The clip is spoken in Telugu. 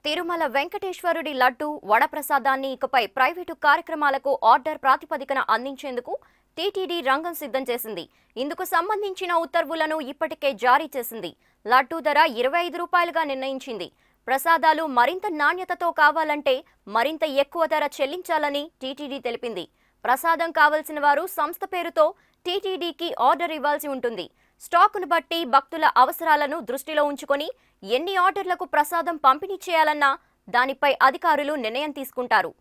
తిరుమల వెంకటేశ్వరుడి లడ్డు వడప్రసాదాన్ని ఇకపై ప్రైవేటు కార్యక్రమాలకు ఆర్డర్ ప్రాతిపదికన అందించేందుకు టీటీడీ రంగం సిద్ధం చేసింది ఇందుకు సంబంధించిన ఉత్తర్వులను ఇప్పటికే జారీ చేసింది లడ్డూ ధర ఇరవై ఐదు రూపాయలుగా నిర్ణయించింది ప్రసాదాలు మరింత నాణ్యతతో కావాలంటే మరింత ఎక్కువ ధర చెల్లించాలని టీటీడీ తెలిపింది ప్రసాదం కావలసిన వారు సంస్థ పేరుతో టీటీడీకి ఆర్డర్ ఇవ్వాల్సి ఉంటుంది స్టాకును బట్టి భక్తుల అవసరాలను దృష్టిలో ఉంచుకొని ఎన్ని ఆర్డర్లకు ప్రసాదం పంపిణీ చేయాలన్నా దానిపై అధికారులు నిర్ణయం తీసుకుంటారు